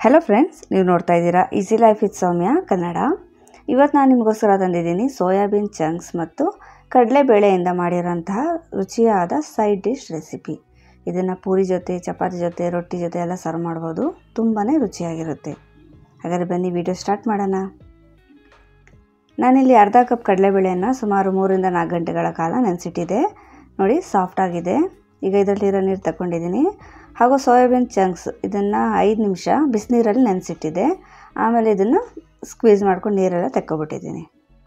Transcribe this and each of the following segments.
hello friends ನೀವು ನೋಡ್ತಾ ಇದ್ದೀರಾ easy life with Soumya Kannada ಇವತ್ತು ನಾನು ನಿಮಗೋಸ್ಕರ ತಂದಿದ್ದೀನಿ ಸೋಯಾಬೀನ್ ಚಂಕ್ಸ್ ಮತ್ತು ಕಡಲೆಬೇಳೆಯಿಂದ ಮಾಡಿರೋಂತಹ ರುಚಿಯಾದ ಸೈಡ್ ಡಿಶ್ ರೆಸಿಪಿ ಇದನ್ನು ಪೂರಿ ಜೊತೆ ಚಪಾತಿ ಜೊತೆ ರೊಟ್ಟಿ ಜೊತೆ ಎಲ್ಲ ಸರ್ವ್ ಮಾಡ್ಬೋದು ತುಂಬಾ ರುಚಿಯಾಗಿರುತ್ತೆ ಹಾಗಾದರೆ ಬನ್ನಿ ವಿಡಿಯೋ ಸ್ಟಾರ್ಟ್ ಮಾಡೋಣ ನಾನಿಲ್ಲಿ ಅರ್ಧ ಕಪ್ ಕಡಲೆಬೇಳೆಯನ್ನು ಸುಮಾರು ಮೂರಿಂದ ನಾಲ್ಕು ಗಂಟೆಗಳ ಕಾಲ ನೆನೆಸಿಟ್ಟಿದ್ದೆ ನೋಡಿ ಸಾಫ್ಟಾಗಿದೆ ಈಗ ಇದರಲ್ಲಿರೋ ನೀರು ತಗೊಂಡಿದ್ದೀನಿ ಹಾಗೂ ಸೋಯಾಬೀನ್ ಚಂಕ್ಸ್ ಇದನ್ನು ಐದು ನಿಮಿಷ ಬಿಸಿನೀರಲ್ಲಿ ನೆನೆಸಿಟ್ಟಿದ್ದೆ ಆಮೇಲೆ ಇದನ್ನು ಸ್ಕ್ವೀಸ್ ಮಾಡ್ಕೊಂಡು ನೀರೆಲ್ಲ ತೆಕ್ಕೊಬಿಟ್ಟಿದ್ದೀನಿ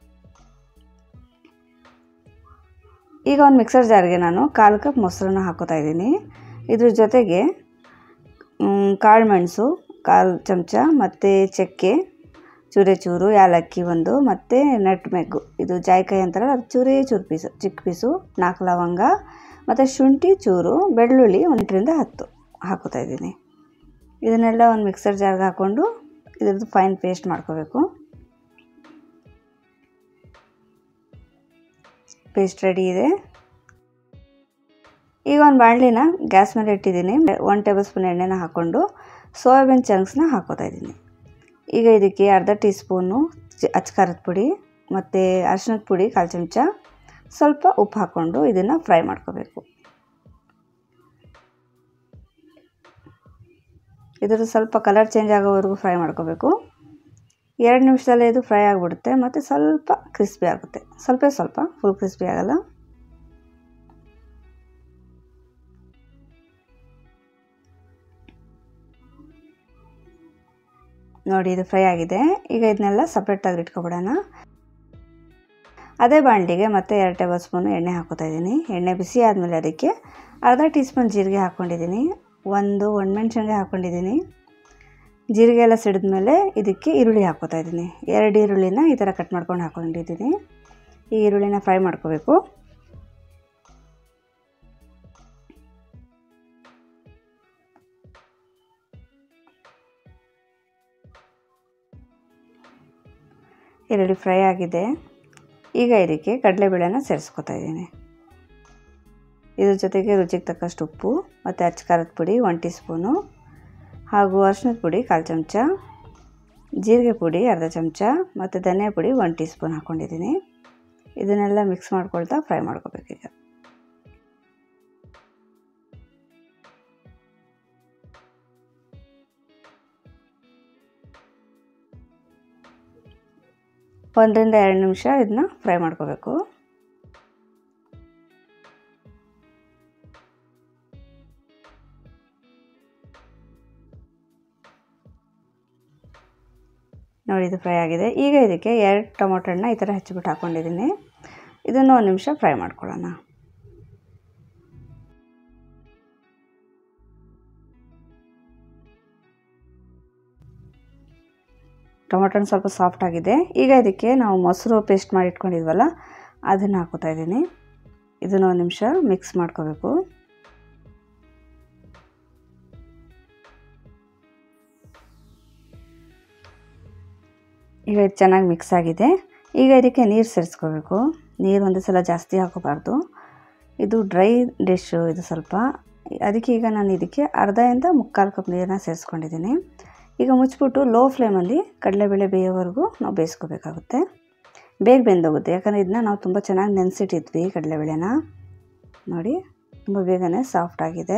ಈಗ ಒಂದು ಮಿಕ್ಸರ್ ಜಾರ್ಗೆ ನಾನು ಕಾಲು ಕಪ್ ಮೊಸರನ್ನ ಹಾಕೋತಾ ಇದ್ದೀನಿ ಇದ್ರ ಜೊತೆಗೆ ಕಾಳು ಮೆಣಸು ಕಾಲು ಚಮಚ ಮತ್ತು ಚಕ್ಕೆ ಚೂರೆ ಚೂರು ಯಾಲಕ್ಕಿ ಒಂದು ಮತ್ತು ನಟ್ ಮೆಗ್ಗು ಇದು ಜಾಯ್ಕಾಯಿ ಅಂತಾರಲ್ಲ ಅದು ಚೂರೇ ಚೂರು ಪೀಸು ಚಿಕ್ಕ ಪೀಸು ನಾಲ್ಕು ಲವಂಗ ಮತ್ತು ಶುಂಠಿ ಚೂರು ಬೆಳ್ಳುಳ್ಳಿ ಒಂದರಿಂದ ಹತ್ತು ಹಾಕೋತಾ ಇದ್ದೀನಿ ಇದನ್ನೆಲ್ಲ ಒಂದು ಮಿಕ್ಸರ್ ಜಾರ್ಗೆ ಹಾಕ್ಕೊಂಡು ಇದ್ರದ್ದು ಫೈನ್ ಪೇಸ್ಟ್ ಮಾಡ್ಕೋಬೇಕು ಪೇಸ್ಟ್ ರೆಡಿ ಇದೆ ಈಗ ಒಂದು ಬಾಣಲಿನ ಗ್ಯಾಸ್ ಮೇಲೆ ಇಟ್ಟಿದ್ದೀನಿ ಒನ್ ಟೇಬಲ್ ಸ್ಪೂನ್ ಎಣ್ಣೆನ ಹಾಕ್ಕೊಂಡು ಸೋಯಾಬೀನ್ ಚಂಕ್ಸ್ನ ಹಾಕೋತಾ ಇದ್ದೀನಿ ಈಗ ಇದಕ್ಕೆ ಅರ್ಧ ಟೀ ಸ್ಪೂನು ಅಚ್ಕಾರದ ಪುಡಿ ಮತ್ತು ಅರಿಶಿನದ ಪುಡಿ ಕಾಲು ಚಮಚ ಸ್ವಲ್ಪ ಉಪ್ಪು ಹಾಕ್ಕೊಂಡು ಇದನ್ನು ಫ್ರೈ ಮಾಡ್ಕೋಬೇಕು ಇದ್ರದ್ದು ಸ್ವಲ್ಪ ಕಲರ್ ಚೇಂಜ್ ಆಗೋವರೆಗೂ ಫ್ರೈ ಮಾಡ್ಕೋಬೇಕು ಎರಡು ನಿಮಿಷದಲ್ಲೇ ಇದು ಫ್ರೈ ಆಗಿಬಿಡುತ್ತೆ ಮತ್ತು ಸ್ವಲ್ಪ ಕ್ರಿಸ್ಪಿ ಆಗುತ್ತೆ ಸ್ವಲ್ಪ ಸ್ವಲ್ಪ ಫುಲ್ ಕ್ರಿಸ್ಪಿ ಆಗಲ್ಲ ನೋಡಿ ಇದು ಫ್ರೈ ಆಗಿದೆ ಈಗ ಇದನ್ನೆಲ್ಲ ಸಪ್ರೇಟಾಗಿ ಇಟ್ಕೊಬಿಡೋಣ ಅದೇ ಬಾಣಲಿಗೆ ಮತ್ತೆ ಎರಡು ಟೇಬಲ್ ಸ್ಪೂನು ಎಣ್ಣೆ ಹಾಕೋತಾ ಇದ್ದೀನಿ ಎಣ್ಣೆ ಬಿಸಿ ಆದಮೇಲೆ ಅದಕ್ಕೆ ಅರ್ಧ ಟೀ ಸ್ಪೂನ್ ಜೀರಿಗೆ ಹಾಕ್ಕೊಂಡಿದ್ದೀನಿ ಒಂದು ಒಣಮೆಣ್ಸಿನ್ಕಾಯಿ ಹಾಕ್ಕೊಂಡಿದ್ದೀನಿ ಜೀರಿಗೆ ಎಲ್ಲ ಸಿಡಿದ್ಮೇಲೆ ಇದಕ್ಕೆ ಈರುಳ್ಳಿ ಹಾಕೋತಾ ಇದ್ದೀನಿ ಎರಡು ಈರುಳ್ಳಿನ ಈ ಥರ ಕಟ್ ಮಾಡ್ಕೊಂಡು ಹಾಕ್ಕೊಂಡಿದ್ದೀನಿ ಈ ಈರುಳ್ಳಿನ ಫ್ರೈ ಮಾಡ್ಕೋಬೇಕು ಈರುಳ್ಳಿ ಫ್ರೈ ಆಗಿದೆ ಈಗ ಇದಕ್ಕೆ ಕಡಲೆಬೇಳೆನ ಸೇರಿಸ್ಕೊತಾ ಇದ್ದೀನಿ ಇದ್ರ ಜೊತೆಗೆ ರುಚಿಗೆ ತಕ್ಕಷ್ಟು ಉಪ್ಪು ಮತ್ತು ಅಚ್ಚಕಾರದ ಪುಡಿ ಒನ್ ಟೀ ಸ್ಪೂನು ಹಾಗೂ ಅರಿಶಿನದ ಪುಡಿ ಕಾಲು ಚಮಚ ಜೀರಿಗೆ ಪುಡಿ ಅರ್ಧ ಚಮಚ ಮತ್ತು ಧನಿಯಾ ಪುಡಿ ಒನ್ ಟೀ ಸ್ಪೂನ್ ಹಾಕ್ಕೊಂಡಿದ್ದೀನಿ ಇದನ್ನೆಲ್ಲ ಮಿಕ್ಸ್ ಮಾಡ್ಕೊಳ್ತಾ ಫ್ರೈ ಮಾಡ್ಕೋಬೇಕೀಗ ಒಂದರಿಂದ ಎರಡು ನಿಮಿಷ ಇದನ್ನ ಫ್ರೈ ಮಾಡ್ಕೋಬೇಕು ನೋಡಿ ಇದು ಫ್ರೈ ಆಗಿದೆ ಈಗ ಇದಕ್ಕೆ ಎರಡು ಟೊಮೊಟೊ ಹಣ್ಣು ಈ ಥರ ಹೆಚ್ಚಿಬಿಟ್ಟು ಹಾಕ್ಕೊಂಡಿದ್ದೀನಿ ಇದನ್ನು ಒಂದು ನಿಮಿಷ ಫ್ರೈ ಮಾಡ್ಕೊಳ್ಳೋಣ ಟೊಮೊಟೊ ಹಣ್ಣು ಸ್ವಲ್ಪ ಸಾಫ್ಟ್ ಆಗಿದೆ ಈಗ ಇದಕ್ಕೆ ನಾವು ಮೊಸರು ಪೇಸ್ಟ್ ಮಾಡಿ ಇಟ್ಕೊಂಡಿದ್ವಲ್ಲ ಅದನ್ನು ಹಾಕೋತಾ ಇದ್ದೀನಿ ಇದನ್ನು ಒಂದು ನಿಮಿಷ ಮಿಕ್ಸ್ ಮಾಡ್ಕೋಬೇಕು ಈಗ ಇದು ಚೆನ್ನಾಗಿ ಮಿಕ್ಸ್ ಆಗಿದೆ ಈಗ ಇದಕ್ಕೆ ನೀರು ಸೇರಿಸ್ಕೋಬೇಕು ನೀರು ಒಂದು ಸಲ ಜಾಸ್ತಿ ಹಾಕೋಬಾರ್ದು ಇದು ಡ್ರೈ ಡಿಶ್ಶು ಇದು ಸ್ವಲ್ಪ ಅದಕ್ಕೆ ಈಗ ನಾನು ಇದಕ್ಕೆ ಅರ್ಧದಿಂದ ಮುಕ್ಕಾಲು ಕಪ್ ನೀರನ್ನ ಸೇರಿಸ್ಕೊಂಡಿದ್ದೀನಿ ಈಗ ಮುಚ್ಚಿಬಿಟ್ಟು ಲೋ ಫ್ಲೇಮಲ್ಲಿ ಕಡಲೆಬೇಳೆ ಬೇಯೋವರೆಗೂ ನಾವು ಬೇಯಿಸ್ಕೋಬೇಕಾಗುತ್ತೆ ಬೇಗ ಬೆಂದೋಗುತ್ತೆ ಯಾಕಂದರೆ ಇದನ್ನ ನಾವು ತುಂಬ ಚೆನ್ನಾಗಿ ನೆನೆಸಿಟ್ಟಿದ್ವಿ ಕಡಲೆಬೇಳೆನ ನೋಡಿ ತುಂಬ ಬೇಗನೆ ಸಾಫ್ಟ್ ಆಗಿದೆ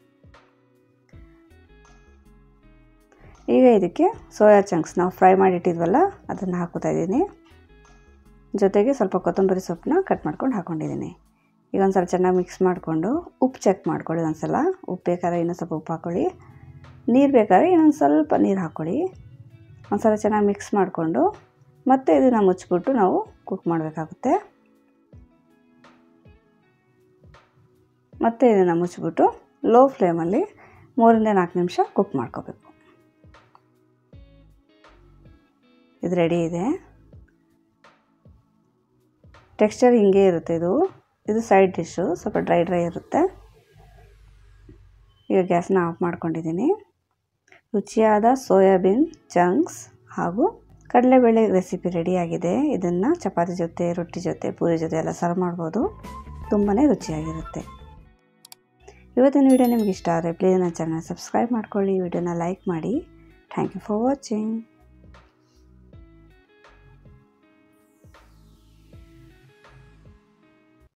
ಈಗ ಇದಕ್ಕೆ ಸೋಯಾ ಚಂಕ್ಸ್ ನಾವು ಫ್ರೈ ಮಾಡಿಟ್ಟಿದ್ವಲ್ಲ ಅದನ್ನು ಹಾಕೋತಾ ಇದ್ದೀನಿ ಜೊತೆಗೆ ಸ್ವಲ್ಪ ಕೊತ್ತಂಬರಿ ಸೊಪ್ಪನ್ನ ಕಟ್ ಮಾಡ್ಕೊಂಡು ಹಾಕ್ಕೊಂಡಿದ್ದೀನಿ ಈಗ ಒಂದು ಸಲ ಚೆನ್ನಾಗಿ ಮಿಕ್ಸ್ ಮಾಡಿಕೊಂಡು ಉಪ್ಪು ಚೆಕ್ ಮಾಡ್ಕೊಳ್ಳಿ ಒಂದು ಸಲ ಉಪ್ಪು ಬೇಕಾದ್ರೆ ಇನ್ನೂ ಸ್ವಲ್ಪ ಉಪ್ಪು ಹಾಕ್ಕೊಳ್ಳಿ ನೀರು ಬೇಕಾದ್ರೆ ಇನ್ನೊಂದು ಸ್ವಲ್ಪ ನೀರು ಹಾಕ್ಕೊಳ್ಳಿ ಒಂದು ಸಲ ಚೆನ್ನಾಗಿ ಮಿಕ್ಸ್ ಮಾಡಿಕೊಂಡು ಮತ್ತೆ ಇದನ್ನು ಮುಚ್ಚಿಬಿಟ್ಟು ನಾವು ಕುಕ್ ಮಾಡಬೇಕಾಗುತ್ತೆ ಮತ್ತು ಇದನ್ನು ಮುಚ್ಚಿಬಿಟ್ಟು ಲೋ ಫ್ಲೇಮಲ್ಲಿ ಮೂರಿಂದ ನಾಲ್ಕು ನಿಮಿಷ ಕುಕ್ ಮಾಡ್ಕೋಬೇಕು ಇದು ರೆಡಿ ಇದೆ ಟೆಕ್ಸ್ಚರ್ ಹಿಂಗೆ ಇರುತ್ತೆ ಇದು ಇದು ಸೈಡ್ ಡಿಶ್ಶು ಸ್ವಲ್ಪ ಡ್ರೈ ಡ್ರೈ ಇರುತ್ತೆ ಈಗ ಗ್ಯಾಸ್ನ ಆಫ್ ಮಾಡ್ಕೊಂಡಿದ್ದೀನಿ ರುಚಿಯಾದ ಸೋಯಾಬೀನ್ ಚಂಕ್ಸ್ ಹಾಗೂ ಕಡಲೆಬೇಳೆ ರೆಸಿಪಿ ರೆಡಿಯಾಗಿದೆ ಇದನ್ನು ಚಪಾತಿ ಜೊತೆ ರೊಟ್ಟಿ ಜೊತೆ ಪೂರಿ ಜೊತೆ ಎಲ್ಲ ಸರ್ವ್ ಮಾಡ್ಬೋದು ತುಂಬಾ ರುಚಿಯಾಗಿರುತ್ತೆ ಇವತ್ತಿನ ವಿಡಿಯೋ ನಿಮ್ಗೆ ಇಷ್ಟ ಆದರೆ ಪ್ಲೀಸ್ ನನ್ನ ಚಾನಲ್ ಸಬ್ಸ್ಕ್ರೈಬ್ ಮಾಡ್ಕೊಳ್ಳಿ ವಿಡಿಯೋನ ಲೈಕ್ ಮಾಡಿ ಥ್ಯಾಂಕ್ ಯು ಫಾರ್ ವಾಚಿಂಗ್